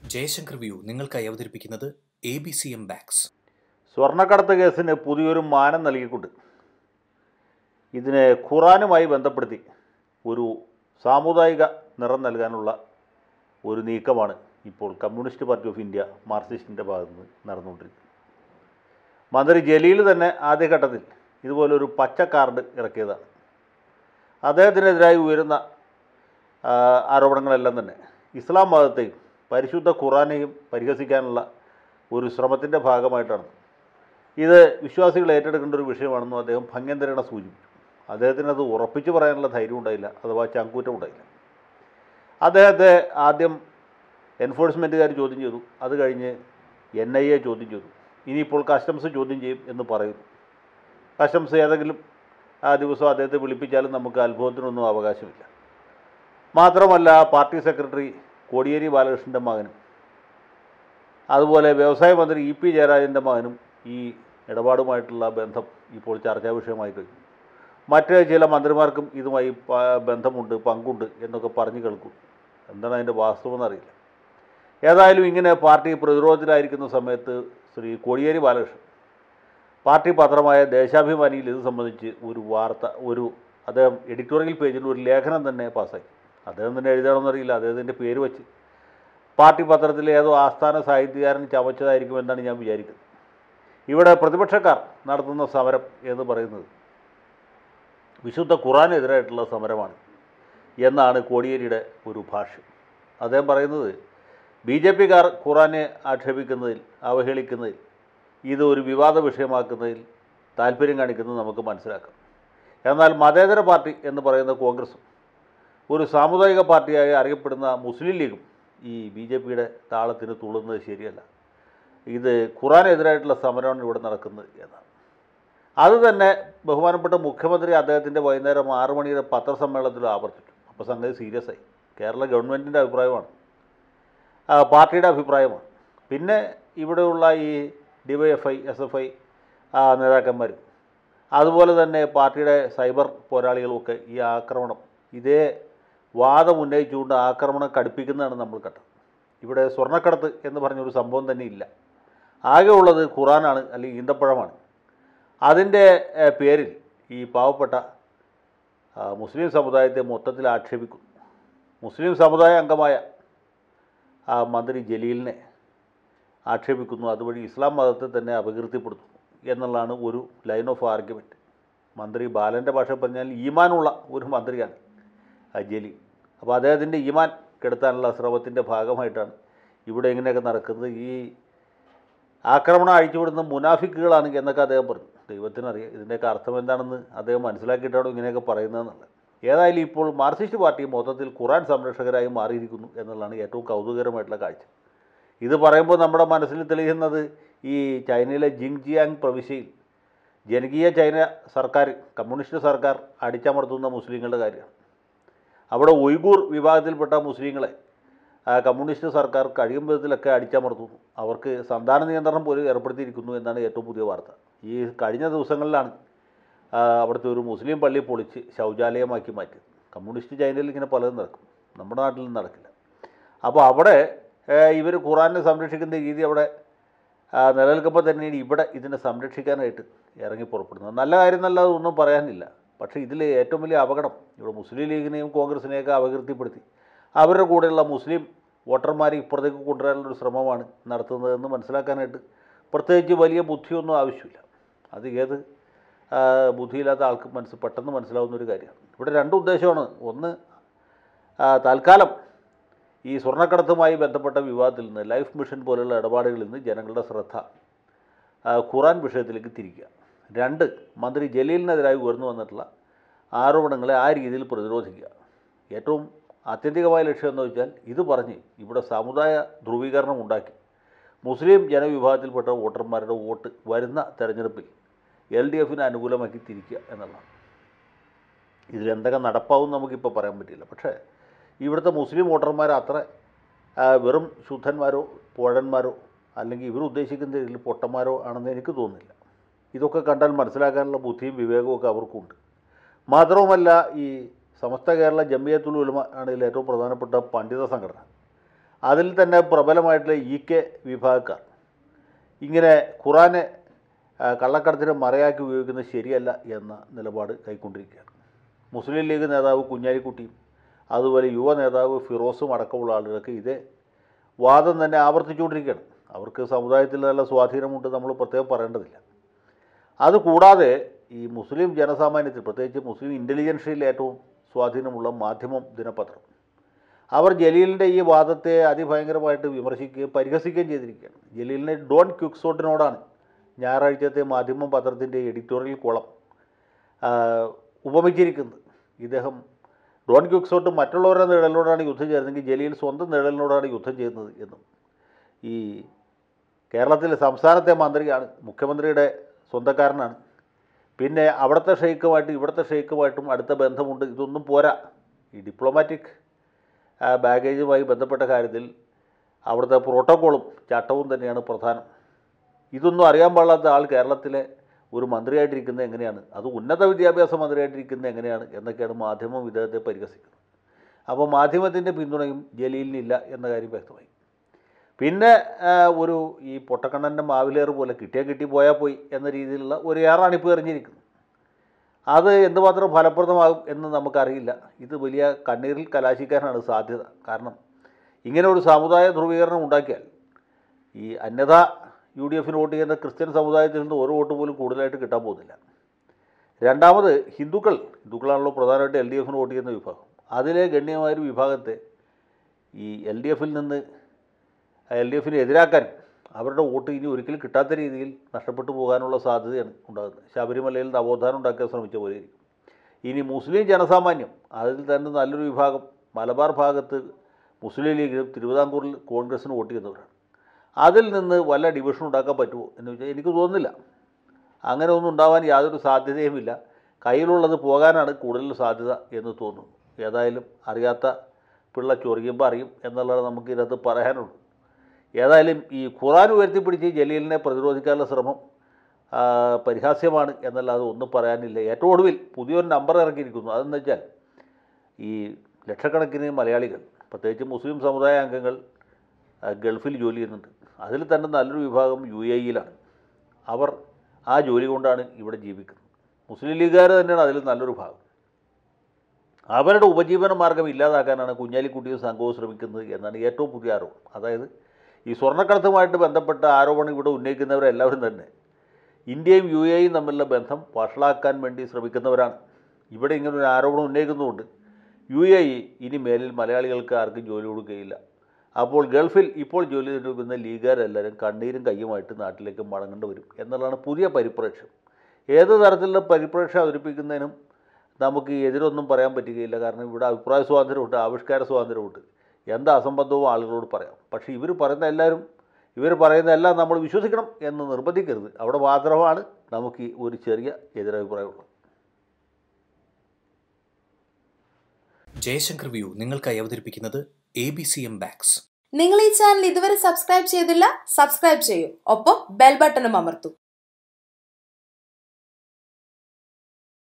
Jaishankar view നിങ്ങൾക്കായി അവതരിപ്പിക്കുന്നത് A B C M box സ്വർണ്ണക്കടത്ത് കേസിന് പുതിയൊരു മാനം നൽകിക്കൊണ്ട് ഇതിനെ ഖുറാനുമായി ബന്ധപ്പെടുത്തി ഒരു സാമുദായിക നിറം നൽകാനുള്ള ഒരു നീക്കമാണ് ഇപ്പോൾ കമ്മ്യൂണിസ്റ്റ് പാർട്ടി ഓഫ് ഇന്ത്യ മാർക്സിസ്റ്റിൻ്റെ ഭാഗത്ത് നിന്ന് നടന്നുകൊണ്ടിരിക്കുന്നത് മന്ത്രി ജലീൽ തന്നെ ആദ്യഘട്ടത്തിൽ ഇതുപോലൊരു പച്ച കാർഡ് ഇറക്കിയതാണ് അദ്ദേഹത്തിനെതിരായി ഉയരുന്ന ആ, ആരോപണങ്ങളെല്ലാം തന്നെ ഇസ്ലാം മതത്തെയും പരിശുദ്ധ ഖുറാനെയും പരിഹസിക്കാനുള്ള ഒരു ശ്രമത്തിൻ്റെ ഭാഗമായിട്ടാണ് ഇത് വിശ്വാസികൾ ഏറ്റെടുക്കേണ്ട ഒരു വിഷയമാണെന്നും അദ്ദേഹം ഭംഗ്യന്തരണ സൂചിപ്പിച്ചു അദ്ദേഹത്തിന് അത് ഉറപ്പിച്ചു പറയാനുള്ള ധൈര്യം ഉണ്ടായില്ല അഥവാ ചങ്കൂറ്റം ഉണ്ടായില്ല അദ്ദേഹത്തെ ആദ്യം എൻഫോഴ്സ്മെൻറ്റുകാർ ചോദ്യം ചെയ്തു അത് കഴിഞ്ഞ് എൻ ഐ എ ചോദ്യം ചെയ്തു ഇനിയിപ്പോൾ കസ്റ്റംസ് ചോദ്യം ചെയ്യും എന്ന് പറയുന്നു കസ്റ്റംസ് ഏതെങ്കിലും ആ ദിവസം അദ്ദേഹത്തെ വിളിപ്പിച്ചാലും നമുക്ക് അത്ഭുതത്തിനൊന്നും അവകാശമില്ല മാത്രമല്ല പാർട്ടി സെക്രട്ടറി കോടിയേരി ബാലകൃഷ്ണൻ്റെ മകനും അതുപോലെ വ്യവസായ മന്ത്രി ഇ പി ജയരാജൻ്റെ മകനും ഈ ഇടപാടുമായിട്ടുള്ള ബന്ധം ഇപ്പോൾ ചർച്ചാ വിഷയമായി കഴിഞ്ഞു മറ്റ് ചില മന്ത്രിമാർക്കും ഇതുമായി പ- ബന്ധമുണ്ട് പങ്കുണ്ട് എന്നൊക്കെ പറഞ്ഞു കേൾക്കും എന്താണ് അതിൻ്റെ വാസ്തവം എന്നറിയില്ല ഏതായാലും ഇങ്ങനെ പാർട്ടി പ്രതിരോധത്തിലായിരിക്കുന്ന സമയത്ത് ശ്രീ കോടിയേരി ബാലകൃഷ്ണൻ പാർട്ടി പത്രമായ ദേശാഭിമാനിയിൽ ഇത് സംബന്ധിച്ച് ഒരു വാർത്ത ഒരു അദ്ദേഹം എഡിറ്റോറിയൽ പേജിൽ ഒരു ലേഖനം തന്നെ പാസ്സാക്കി അദ്ദേഹം തന്നെ എഴുതണമെന്നറിയില്ല അദ്ദേഹത്തിൻ്റെ പേര് വെച്ച് പാർട്ടി പത്രത്തിൽ ഏതോ ആസ്ഥാന സാഹിത്യകാരൻ ചമച്ചതായിരിക്കും എന്നാണ് ഞാൻ വിചാരിക്കുന്നത് ഇവിടെ പ്രതിപക്ഷക്കാർ നടത്തുന്ന സമരം എന്ന് പറയുന്നത് വിശുദ്ധ ഖുറാനെതിരായിട്ടുള്ള സമരമാണ് എന്നാണ് കോടിയേരിയുടെ ഒരു ഭാഷ്യം അദ്ദേഹം പറയുന്നത് ബി ജെ പിക്കാർ ഖുറാനെ ആക്ഷേപിക്കുന്നതിൽ അവഹേളിക്കുന്നതിൽ ഇത് ഒരു വിവാദ വിഷയമാക്കുന്നതിൽ താല്പര്യം കാണിക്കുന്നത് നമുക്ക് മനസ്സിലാക്കാം എന്നാൽ മതേതര പാർട്ടി എന്ന് പറയുന്ന കോൺഗ്രസും ഒരു സാമുദായിക പാർട്ടിയായി അറിയപ്പെടുന്ന മുസ്ലിം ലീഗും ഈ ബി ജെ പിയുടെ താളത്തിന് തുള്ളുന്നത് ശരിയല്ല ഇത് ഖുറാനെതിരായിട്ടുള്ള സമരമാണ് ഇവിടെ നടക്കുന്നത് എന്നാണ് അത് തന്നെ ബഹുമാനപ്പെട്ട മുഖ്യമന്ത്രി അദ്ദേഹത്തിൻ്റെ വൈകുന്നേരം ആറ് മണിയുടെ പത്രസമ്മേളനത്തിൽ ആവർത്തിച്ചു അപ്പോൾ സംഗതി സീരിയസ് ആയി കേരള ഗവൺമെൻറ്റിൻ്റെ അഭിപ്രായമാണ് ആ, പാർട്ടിയുടെ അഭിപ്രായമാണ് പിന്നെ ഇവിടെയുള്ള ഈ ഡിവൈഎഫ്ഐ എസ് എഫ് ഐ നേതാക്കന്മാരും അതുപോലെ തന്നെ പാർട്ടിയുടെ സൈബർ പോരാളികളുമൊക്കെ ഈ ആക്രമണം ഇതേ വാദം ഉന്നയിച്ചുകൊണ്ട് ആക്രമണം കടുപ്പിക്കുന്നതാണ് നമ്മൾ കണ്ടത് ഇവിടെ സ്വർണ്ണക്കടത്ത് എന്ന് പറഞ്ഞൊരു സംഭവം തന്നെ ഇല്ല ആകെ ഉള്ളത് ഖുറാനാണ് അല്ലെങ്കിൽ ഈന്തപ്പഴമാണ് അതിൻ്റെ ഏഹ്, പേരിൽ ഈ പാവപ്പെട്ട ആ, മുസ്ലിം സമുദായത്തെ മൊത്തത്തിൽ ആക്ഷേപിക്കുന്നു മുസ്ലിം സമുദായ അംഗമായ ആ മന്ത്രി ജലീലിനെ ആക്ഷേപിക്കുന്നു അതുവഴി ഇസ്ലാം മതത്തെ തന്നെ അപകീർത്തിപ്പെടുത്തുന്നു എന്നുള്ളതാണ് ഒരു ലൈൻ ഓഫ് ആർഗ്യുമെൻറ്റ് മന്ത്രി ബാലൻ്റെ ഭാഷ പറഞ്ഞാൽ ഈമാനുള്ള ഒരു മന്ത്രിയാണ് ആ ജലീൽ അപ്പോൾ അദ്ദേഹത്തിൻ്റെ ഈമാൻ കെടുത്താനുള്ള ശ്രമത്തിൻ്റെ ഭാഗമായിട്ടാണ് ഇവിടെ ഇങ്ങനെയൊക്കെ നടക്കുന്നത് ഈ ആക്രമണം അഴിച്ചുവിടുന്ന മുനാഫിക്കുകളാണ് എന്നൊക്കെ അദ്ദേഹം പറഞ്ഞു ദൈവത്തിനറിയാം ഇതിൻ്റെയൊക്കെ അർത്ഥം എന്താണെന്ന് അദ്ദേഹം മനസ്സിലാക്കിയിട്ടാണോ ഇങ്ങനെയൊക്കെ പറയുന്നതെന്നുള്ളത് ഏതായാലും ഇപ്പോൾ മാർക്സിസ്റ്റ് പാർട്ടി മൊത്തത്തിൽ ഖുറാൻ സംരക്ഷകരായി മാറിയിരിക്കുന്നു എന്നുള്ളതാണ് ഏറ്റവും കൗതുകകരമായിട്ടുള്ള കാഴ്ച ഇത് പറയുമ്പോൾ നമ്മുടെ മനസ്സിൽ തെളിയുന്നത് ഈ ചൈനയിലെ ജിങ്ജിയാങ് പ്രവിശ്യയിൽ ജനകീയ ചൈന സർക്കാർ കമ്മ്യൂണിസ്റ്റ് സർക്കാർ അടിച്ചമർത്തുന്ന മുസ്ലിങ്ങളുടെ കാര്യമാണ് അവിടെ ഉയ്ഗൂർ വിഭാഗത്തിൽപ്പെട്ട മുസ്ലിങ്ങളെ ആ, കമ്മ്യൂണിസ്റ്റ് സർക്കാർ കഴിയും വിധത്തിലൊക്കെ അടിച്ചമർത്തുന്നു അവർക്ക് സന്താന നിയന്ത്രണം പോലും ഏർപ്പെടുത്തിയിരിക്കുന്നു എന്നാണ് ഏറ്റവും പുതിയ വാർത്ത ഈ കഴിഞ്ഞ ദിവസങ്ങളിലാണ് ആ, അവിടുത്തെ ഒരു മുസ്ലിം പള്ളി പൊളിച്ച് ശൗചാലയമാക്കി മാറ്റി കമ്മ്യൂണിസ്റ്റ് ചൈനയിൽ ഇങ്ങനെ പലതും നടക്കും നമ്മുടെ നാട്ടിൽ നടക്കില്ല അപ്പോൾ അവിടെ ഇവർ ഖുറാനെ സംരക്ഷിക്കുന്ന രീതി അവിടെ ആ, നിലനിൽക്കുമ്പോൾ തന്നെയാണ് ഇവിടെ ഇതിനെ സംരക്ഷിക്കാനായിട്ട് ഇറങ്ങി പുറപ്പെടുന്നത് നല്ല കാര്യം നല്ലത് ഒന്നും പറയാനില്ല പക്ഷേ ഇതിൽ ഏറ്റവും വലിയ അപകടം ഇവിടെ മുസ്ലിം ലീഗിനെയും കോൺഗ്രസിനെയൊക്കെ അപകീർത്തിപ്പെടുത്തി അവരുടെ കൂടെയുള്ള മുസ്ലിം വോട്ടർമാരെ ഇപ്പുറത്തേക്ക് കൊണ്ടുവരാനുള്ള ഒരു ശ്രമമാണ് നടത്തുന്നതെന്ന് മനസ്സിലാക്കാനായിട്ട് പ്രത്യേകിച്ച് വലിയ ബുദ്ധിയൊന്നും ആവശ്യമില്ല അത് ഏത് ആ, ബുദ്ധിയില്ലാത്ത ആൾക്ക് മനസ്സ് പെട്ടെന്ന് മനസ്സിലാവുന്ന ഒരു കാര്യമാണ് ഇവിടെ രണ്ട് ഉദ്ദേശമാണ് ഒന്ന് ആ, തൽക്കാലം ഈ സ്വർണ്ണക്കടത്തുമായി ബന്ധപ്പെട്ട വിവാദത്തിൽ നിന്ന് ലൈഫ് മിഷൻ പോലുള്ള ഇടപാടുകളിൽ നിന്ന് ജനങ്ങളുടെ ശ്രദ്ധ ആ, ഖുറാൻ വിഷയത്തിലേക്ക് തിരിക്കുക രണ്ട് മന്ത്രി ജലീലിനെതിരായി ഉയർന്നു വന്നിട്ടുള്ള ആരോപണങ്ങളെ ആ രീതിയിൽ പ്രതിരോധിക്കുക ഏറ്റവും ആത്യന്തികമായ ലക്ഷ്യം എന്ന് വെച്ചാൽ ഇത് പറഞ്ഞ് ഇവിടെ സമുദായ ധ്രുവീകരണം ഉണ്ടാക്കി മുസ്ലിം ജനവിഭാഗത്തിൽപ്പെട്ട വോട്ടർമാരുടെ വോട്ട് വരുന്ന തെരഞ്ഞെടുപ്പിൽ എൽ ഡി എഫിന് അനുകൂലമാക്കി തിരിക്കുക എന്നുള്ളതാണ് ഇതിലെന്തൊക്കെ നടപ്പാവും നമുക്കിപ്പോൾ പറയാൻ പറ്റില്ല പക്ഷേ ഇവിടുത്തെ മുസ്ലിം വോട്ടർമാർ അത്ര ആ, വെറും ശുദ്ധന്മാരോ പോഴന്മാരോ അല്ലെങ്കിൽ ഇവർ ഉദ്ദേശിക്കുന്ന രീതിയിൽ പൊട്ടന്മാരോ ആണെന്ന് എനിക്ക് തോന്നുന്നില്ല ഇതൊക്കെ കണ്ടാൽ മനസ്സിലാക്കാനുള്ള ബുദ്ധിയും വിവേകവും ഒക്കെ അവർക്കുണ്ട് മാത്രവുമല്ല ഈ സമസ്ത കേരള ജമിയത്തുൽ ഉലമ ആണ് ഇതിൽ ഏറ്റവും പ്രധാനപ്പെട്ട പണ്ഡിത സംഘടന അതിൽ തന്നെ പ്രബലമായിട്ടുള്ള ഇ കെ വിഭാഗക്കാർ ഇങ്ങനെ ഖുറാനെ ആ, കള്ളക്കടത്തിന് മറയാക്കി ഉപയോഗിക്കുന്നത് ശരിയല്ല എന്ന നിലപാട് കൈക്കൊണ്ടിരിക്കുകയാണ് മുസ്ലിം ലീഗ് നേതാവ് കുഞ്ഞാലിക്കുട്ടിയും അതുപോലെ യുവ നേതാവ് ഫിറോസും അടക്കമുള്ള ആളുകൾക്ക് ഇതേ വാദം തന്നെ ആവർത്തിച്ചുകൊണ്ടിരിക്കുകയാണ് അവർക്ക് സമുദായത്തിൽ നല്ല സ്വാധീനമുണ്ട് നമ്മൾ പ്രത്യേകം പറയേണ്ടതില്ല അതുകൂടാതെ ഈ മുസ്ലിം ജനസാമാന്യത്തിൽ പ്രത്യേകിച്ച് മുസ്ലിം ഇൻ്റലിജൻഷ്യയിൽ ഏറ്റവും സ്വാധീനമുള്ള മാധ്യമം ദിനപത്രം അവർ ജലീലിൻ്റെ ഈ വാദത്തെ അതിഭയങ്കരമായിട്ട് വിമർശിക്കുകയും പരിഹസിക്കുകയും ചെയ്തിരിക്കുകയാണ് ജലീലിനെ ഡോൺ ക്യുക്സോട്ടിനോടാണ് ഞായറാഴ്ചത്തെ മാധ്യമം പത്രത്തിൻ്റെ എഡിറ്റോറിയൽ കോളം ആ, ഉപമിച്ചിരിക്കുന്നത് ഇദ്ദേഹം ഡോൺ ക്യുക്സോട്ട് മറ്റുള്ളവരുടെ നിഴലിനോടാണ് യുദ്ധം ചെയ്യുന്നതെങ്കിൽ ജലീൽ സ്വന്തം നിഴലിനോടാണ് യുദ്ധം ചെയ്യുന്നത് എന്നും ഈ കേരളത്തിലെ സംസ്ഥാനത്തെ മന്ത്രിയാണ് മുഖ്യമന്ത്രിയുടെ സ്വന്തക്കാരനാണ് പിന്നെ അവിടുത്തെ ഷെയ്ക്കുമായിട്ട് ഇവിടുത്തെ ഷെയ്ക്കുമായിട്ടും അടുത്ത ബന്ധമുണ്ട് ഇതൊന്നും പോരാ ഈ ഡിപ്ലോമാറ്റിക് ബാഗേജുമായി ബന്ധപ്പെട്ട കാര്യത്തിൽ അവിടുത്തെ പ്രോട്ടോക്കോളും ചട്ടവും തന്നെയാണ് പ്രധാനം ഇതൊന്നും അറിയാൻ പാടില്ലാത്ത ആൾ കേരളത്തിലെ ഒരു മന്ത്രിയായിട്ടിരിക്കുന്നത് എങ്ങനെയാണ് അത് ഉന്നത വിദ്യാഭ്യാസ മന്ത്രിയായിട്ടിരിക്കുന്നത് എങ്ങനെയാണ് എന്നൊക്കെയാണ് മാധ്യമം ഇദ്ദേഹത്തെ പരിഹസിക്കുന്നത് അപ്പോൾ മാധ്യമത്തിൻ്റെ പിന്തുണയും ജലീലിനില്ല എന്ന കാര്യം വ്യക്തമായി പിന്നെ ആ, ഒരു ഈ പൊട്ടക്കണ്ണൻ്റെ മാവിലേറ് പോലെ കിട്ടിയാൽ കിട്ടി പോയാൽ പോയി എന്ന രീതിയിലുള്ള ഒരു ഏറാണ് ഇപ്പോൾ എറിഞ്ഞിരിക്കുന്നത് അത് എന്തുമാത്രം ഫലപ്രദമാകും എന്ന് നമുക്കറിയില്ല ഇത് വലിയ കണ്ണീരിൽ കലാശിക്കാനാണ് സാധ്യത കാരണം ഇങ്ങനെ ഒരു സമുദായ ധ്രുവീകരണം ഉണ്ടാക്കിയാൽ ഈ അന്യത യു ഡി എഫിന് വോട്ട് ചെയ്യുന്ന ക്രിസ്ത്യൻ സമുദായത്തിൽ നിന്ന് ഒരു വോട്ട് പോലും കൂടുതലായിട്ട് കിട്ടാൻ പോകുന്നില്ല രണ്ടാമത് ഹിന്ദുക്കൾ ഹിന്ദുക്കളാണല്ലോ പ്രധാനമായിട്ട് എൽ ഡി എഫിന് വോട്ട് ചെയ്യുന്ന വിഭാഗം അതിലെ ഗണ്യമായൊരു വിഭാഗത്തെ ഈ എൽ ഡി എഫിൽ നിന്ന് എൽ ഡി എഫിന് എതിരാക്കാൻ അവരുടെ വോട്ട് ഇനി ഒരിക്കലും കിട്ടാത്ത രീതിയിൽ നഷ്ടപ്പെട്ടു പോകാനുള്ള സാധ്യതയാണ് ഉണ്ടാകുന്നത് ശബരിമലയിൽ നവോത്ഥാനം ഉണ്ടാക്കാൻ ശ്രമിച്ച പോലെ ഇരിക്കും ഇനി മുസ്ലിം ജനസാമാന്യം അതിൽ തന്നെ നല്ലൊരു വിഭാഗം മലബാർ ഭാഗത്ത് മുസ്ലിം ലീഗിനും തിരുവിതാംകൂറിൽ കോൺഗ്രസ്സിന് വോട്ട് ചെയ്യുന്നവരാണ് അതിൽ നിന്ന് വല്ല ഡിവിഷൻ ഉണ്ടാക്കാൻ പറ്റുമോ എന്ന് വെച്ചാൽ എനിക്ക് തോന്നുന്നില്ല അങ്ങനെ ഒന്നും ഉണ്ടാവാൻ യാതൊരു സാധ്യതയുമില്ല കയ്യിലുള്ളത് പോകാനാണ് കൂടുതൽ സാധ്യത എന്ന് തോന്നുന്നു ഏതായാലും അറിയാത്ത പിള്ള ചൊറിയുമ്പോൾ അറിയും എന്നുള്ളത് നമുക്ക് ഇതിനകത്ത് പറയാനുള്ളൂ ഏതായാലും ഈ ഖുറാൻ ഉയർത്തിപ്പിടിച്ച് ജലീലിനെ പ്രതിരോധിക്കാനുള്ള ശ്രമം ആ, പരിഹാസ്യമാണ് എന്നല്ലാതെ ഒന്നും പറയാനില്ല ഏറ്റവും ഒടുവിൽ പുതിയൊരു നമ്പർ ഇറക്കിയിരിക്കുന്നു അതെന്ന് വെച്ചാൽ ഈ ലക്ഷക്കണക്കിന് മലയാളികൾ പ്രത്യേകിച്ച് മുസ്ലിം സമുദായ അംഗങ്ങൾ ആ, ഗൾഫിൽ ജോലി ചെയ്യുന്നുണ്ട് അതിൽ തന്നെ നല്ലൊരു വിഭാഗം യു എ ഇയിലാണ് അവർ ആ ജോലി കൊണ്ടാണ് ഇവിടെ ജീവിക്കുന്നത് മുസ്ലിം ലീഗുകാർ തന്നെയാണ് അതിൽ നല്ലൊരു ഭാഗം അവരുടെ ഉപജീവന മാർഗം ഇല്ലാതാക്കാനാണ് കുഞ്ഞാലിക്കുട്ടിയും സംഘവും ശ്രമിക്കുന്നത് എന്നാണ് ഏറ്റവും പുതിയ ആരോപണം അതായത് ഈ സ്വർണ്ണക്കടത്തുമായിട്ട് ബന്ധപ്പെട്ട ആരോപണം ഇവിടെ ഉന്നയിക്കുന്നവരെല്ലാവരും തന്നെ ഇന്ത്യയും യു എയും തമ്മിലുള്ള ബന്ധം വഷളാക്കാൻ വേണ്ടി ശ്രമിക്കുന്നവരാണ് ഇവിടെ ഇങ്ങനെ ഒരു ആരോപണം ഉന്നയിക്കുന്നതുകൊണ്ട് യു എ ഇ ഇനി മേലിൽ മലയാളികൾക്ക് ആർക്കും ജോലി കൊടുക്കുകയില്ല അപ്പോൾ ഗൾഫിൽ ഇപ്പോൾ ജോലി ചെയ്തിരിക്കുന്ന ലീഗുകാരെല്ലാവരും കണ്ണീരും കയ്യുമായിട്ട് നാട്ടിലേക്ക് മടങ്ങേണ്ടി വരും എന്നുള്ളതാണ് പുതിയ പരിപ്രേക്ഷ്യം ഏത് തരത്തിലുള്ള പരിപ്രേക്ഷ്യം അവതരിപ്പിക്കുന്നതിനും നമുക്ക് എതിരൊന്നും പറയാൻ പറ്റുകയില്ല കാരണം ഇവിടെ അഭിപ്രായ സ്വാതന്ത്ര്യമുണ്ട് ആവിഷ്കാര സ്വാതന്ത്ര്യമുണ്ട് എന്ത് അസംബന്ധവും ആളുകളോട് പറയാം പക്ഷേ ഇവർ പറയുന്ന എല്ലാവരും ഇവർ പറയുന്ന എല്ലാം നമ്മൾ വിശ്വസിക്കണം എന്ന് നിർബന്ധിക്കരുത് അവിടെ മാത്രമാണ് നമുക്ക് ഈ ഒരു ചെറിയ എതിരഭിപ്രായമുള്ളത് ജയശങ്കർ വ്യൂ നിങ്ങൾക്കായി അവതരിപ്പിക്കുന്നത് A B C M box നിങ്ങൾ ഈ ചാനൽ ഇതുവരെ സബ്സ്ക്രൈബ് ചെയ്തില്ല സബ്സ്ക്രൈബ് ചെയ്യൂ ഒപ്പം ബെൽ ബട്ടണും അമർത്തൂ